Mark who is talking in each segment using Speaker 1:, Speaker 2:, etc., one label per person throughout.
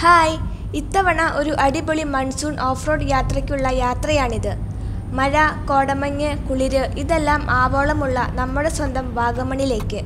Speaker 1: hi ഇത്തവണ ഒരു അടിപൊളി മൺസൂൺ ഓഫ് റോഡ് യാത്രയ്ക്കുള്ള യാത്രയാണിത് മഴ കോടമഞ്ഞ് കുളിര് ഇതെല്ലാം ആവോളമുള്ള നമ്മുടെ സ്വന്തം വാഗമണിലേക്ക്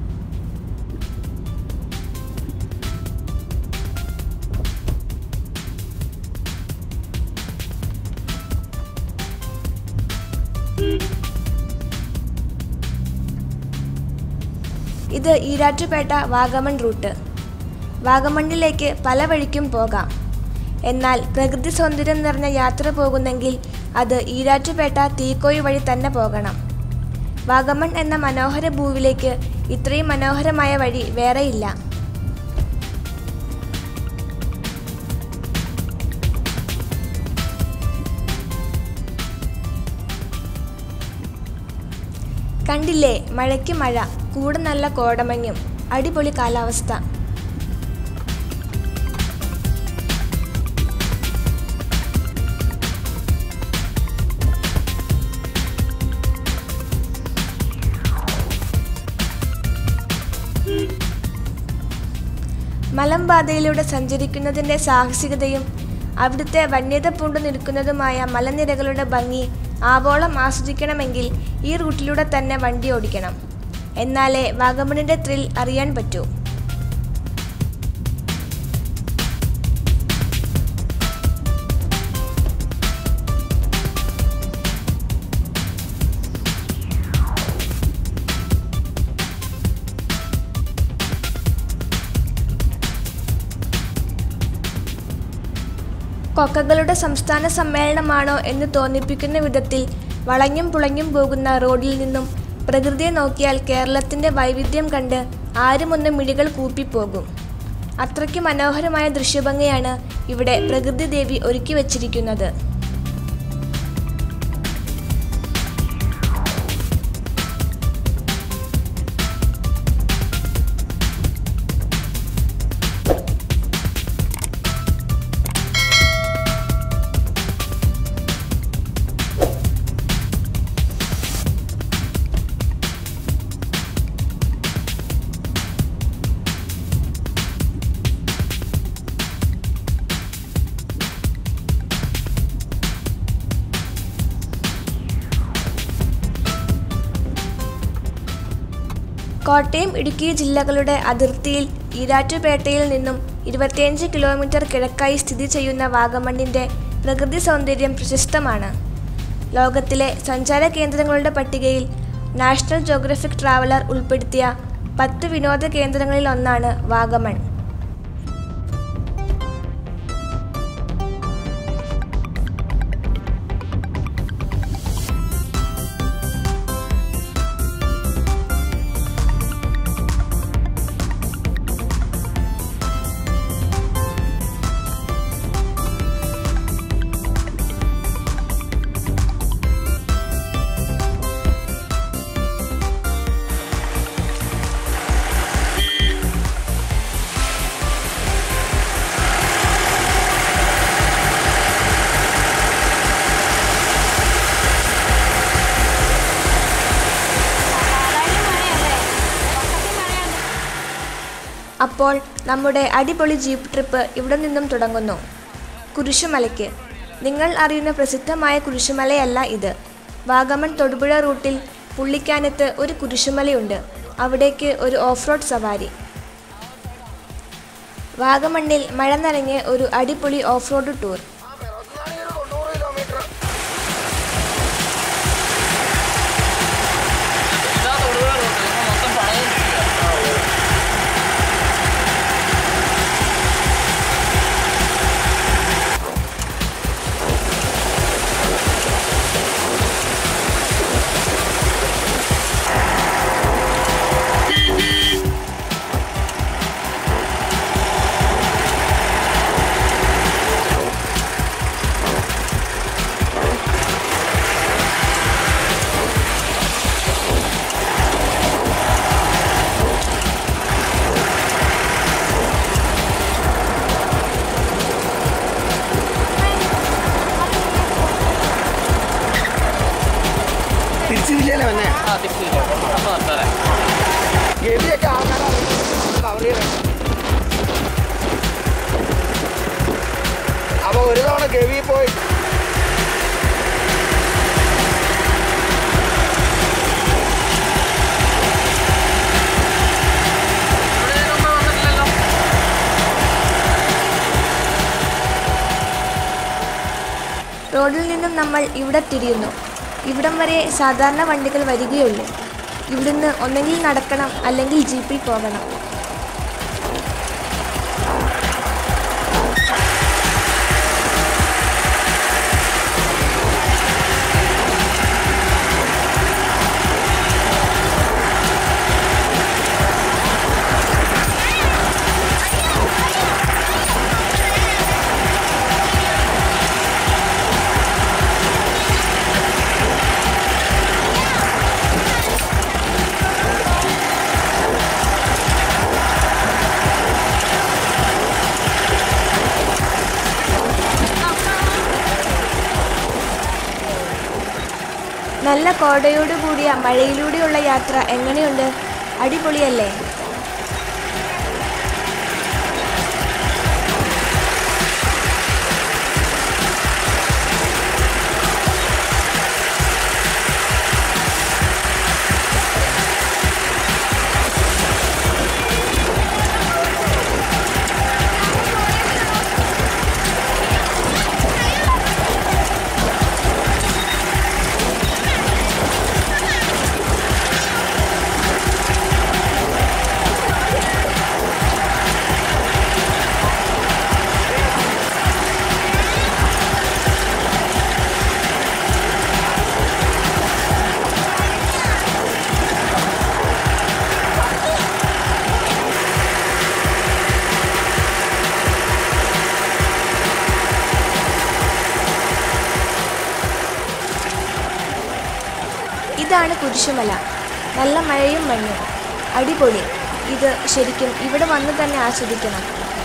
Speaker 1: ഇത് ഈരാറ്റുപേട്ട വാഗമൺ റൂട്ട് വാഗമണ്ണിലേക്ക് പല വഴിക്കും പോകാം എന്നാൽ പ്രകൃതി സൗന്ദര്യം നിറഞ്ഞ യാത്ര പോകുന്നെങ്കിൽ അത് ഈരാറ്റുപേട്ട തീക്കോയി വഴി തന്നെ പോകണം വാഗമൺ എന്ന മനോഹര ഭൂവിലേക്ക് ഇത്രയും മനോഹരമായ വഴി വേറെയില്ല കണ്ടില്ലേ മഴയ്ക്ക് മഴ കൂടെ നല്ല കോടമഞ്ഞും അടിപൊളി കാലാവസ്ഥ മലമ്പാതയിലൂടെ സഞ്ചരിക്കുന്നതിൻ്റെ സാഹസികതയും അവിടുത്തെ വന്യത പൂണ്ടു നിൽക്കുന്നതുമായ മലനിരകളുടെ ഭംഗി ആവോളം ആസ്വദിക്കണമെങ്കിൽ ഈ റൂട്ടിലൂടെ തന്നെ വണ്ടി ഓടിക്കണം എന്നാലേ വാഗമണിൻ്റെ ത്രിൽ അറിയാൻ പറ്റൂ കൊക്കകളുടെ സംസ്ഥാന സമ്മേളനമാണോ എന്ന് തോന്നിപ്പിക്കുന്ന വിധത്തിൽ വളഞ്ഞും പുളഞ്ഞും പോകുന്ന റോഡിൽ നിന്നും പ്രകൃതിയെ നോക്കിയാൽ കേരളത്തിൻ്റെ വൈവിധ്യം കണ്ട് ആരുമൊന്ന് മിഴികൾ കൂപ്പിപ്പോകും അത്രയ്ക്ക് മനോഹരമായ ദൃശ്യഭംഗിയാണ് ഇവിടെ പ്രകൃതി ദേവി ഒരുക്കി വച്ചിരിക്കുന്നത് കോട്ടയം ഇടുക്കി ജില്ലകളുടെ അതിർത്തിയിൽ ഈരാറ്റുപേട്ടയിൽ നിന്നും ഇരുപത്തിയഞ്ച് കിലോമീറ്റർ കിഴക്കായി സ്ഥിതി ചെയ്യുന്ന വാഗമണ്ണിൻ്റെ പ്രകൃതി സൗന്ദര്യം പ്രശസ്തമാണ് ലോകത്തിലെ സഞ്ചാര കേന്ദ്രങ്ങളുടെ പട്ടികയിൽ നാഷണൽ ജോഗ്രഫിക് ട്രാവലർ ഉൾപ്പെടുത്തിയ പത്ത് വിനോദ കേന്ദ്രങ്ങളിൽ ഒന്നാണ് വാഗമൺ അപ്പോൾ നമ്മുടെ അടിപൊളി ജീപ്പ് ട്രിപ്പ് ഇവിടെ നിന്നും തുടങ്ങുന്നു കുരിശുമലയ്ക്ക് നിങ്ങൾ അറിയുന്ന പ്രസിദ്ധമായ കുരിശുമലയല്ല ഇത് വാഗമൺ തൊടുപുഴ റൂട്ടിൽ പുള്ളിക്കാനത്ത് ഒരു കുരിശുമലയുണ്ട് അവിടേക്ക് ഒരു ഓഫ് റോഡ് സവാരി വാഗമണ്ണിൽ മഴ നനഞ്ഞ് ഒരു അടിപൊളി ഓഫ് റോഡ് ടൂർ
Speaker 2: ഇതാ തൊടുപുഴ റൂട്ട് ഇപ്പൊ മൊത്തം പണയം
Speaker 3: ആ
Speaker 1: റോഡിൽ നിന്നും നമ്മൾ ഇവിടെ തിരിയുന്നു ഇവിടം വരെ സാധാരണ വണ്ടികൾ വരികയുള്ളൂ ഇവിടുന്ന് ഒന്നെങ്കിൽ നടക്കണം അല്ലെങ്കിൽ ജീപ്പിൽ പോകണം നല്ല കോടയോട് കൂടിയ മഴയിലൂടെയുള്ള യാത്ര എങ്ങനെയുണ്ട് അടിപൊളിയല്ലേ ഇതാണ് കുരിശുമല നല്ല മഴയും മഞ്ഞും അടിപൊളി ഇത് ശരിക്കും ഇവിടെ വന്ന് തന്നെ ആസ്വദിക്കണം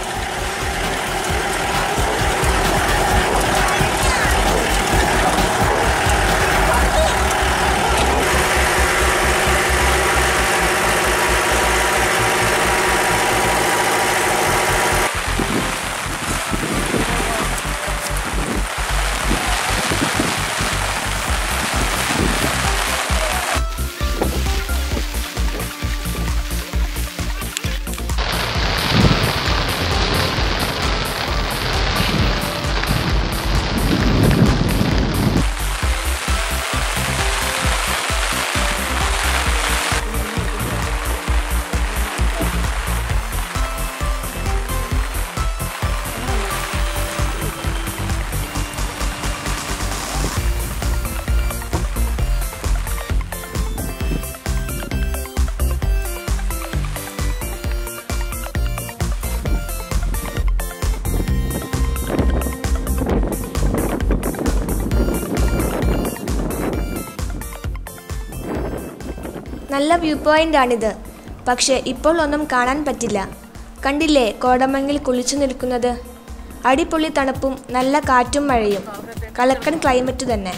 Speaker 1: നല്ല വ്യൂ പോയിന്റ് ആണിത് പക്ഷേ ഇപ്പോൾ ഒന്നും കാണാൻ പറ്റില്ല കണ്ടില്ലേ കോടമങ്ങിൽ കുളിച്ചു നിൽക്കുന്നത് അടിപൊളി തണുപ്പും നല്ല കാറ്റും മഴയും കളക്കൻ ക്ലൈമറ്റ് തന്നെ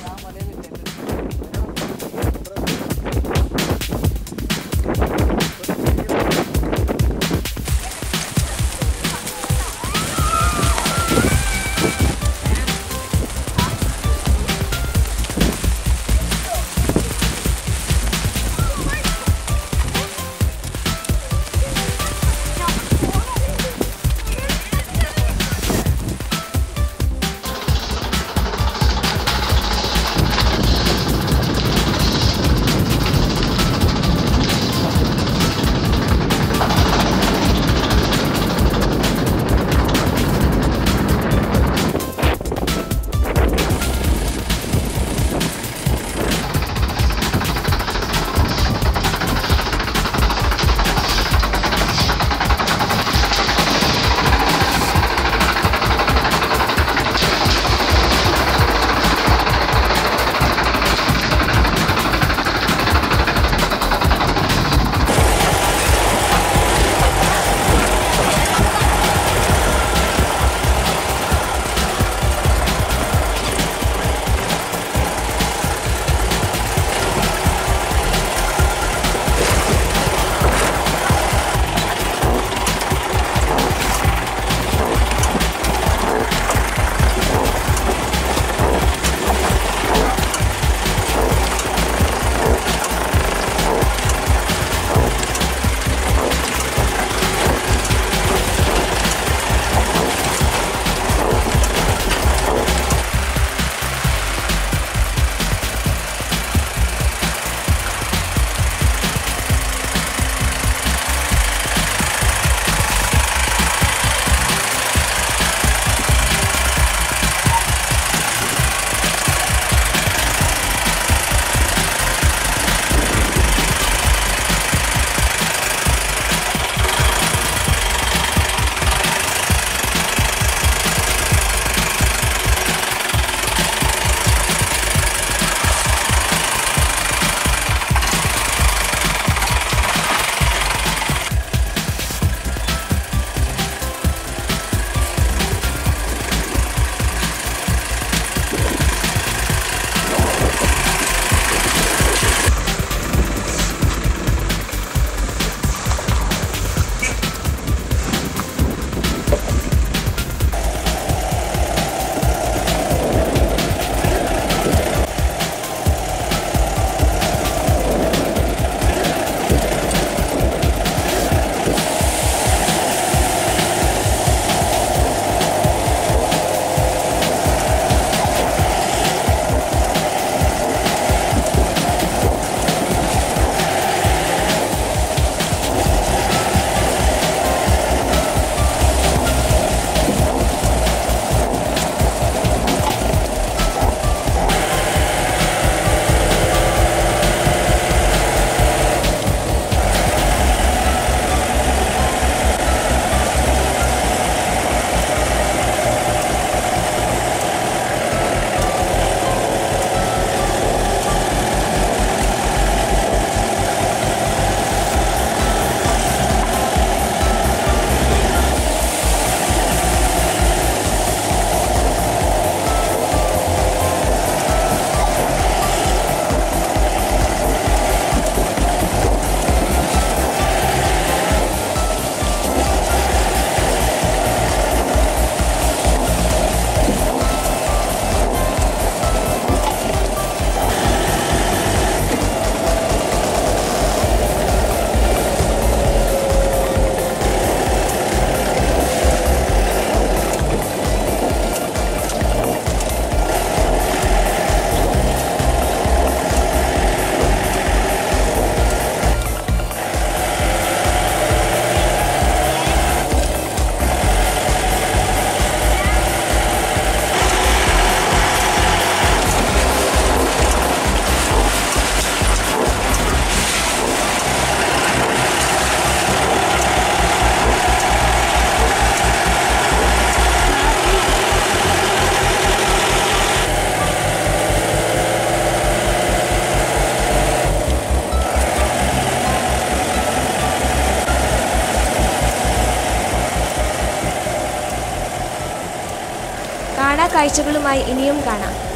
Speaker 1: കാണാ കാഴ്ചകളുമായി ഇനിയും കാണാം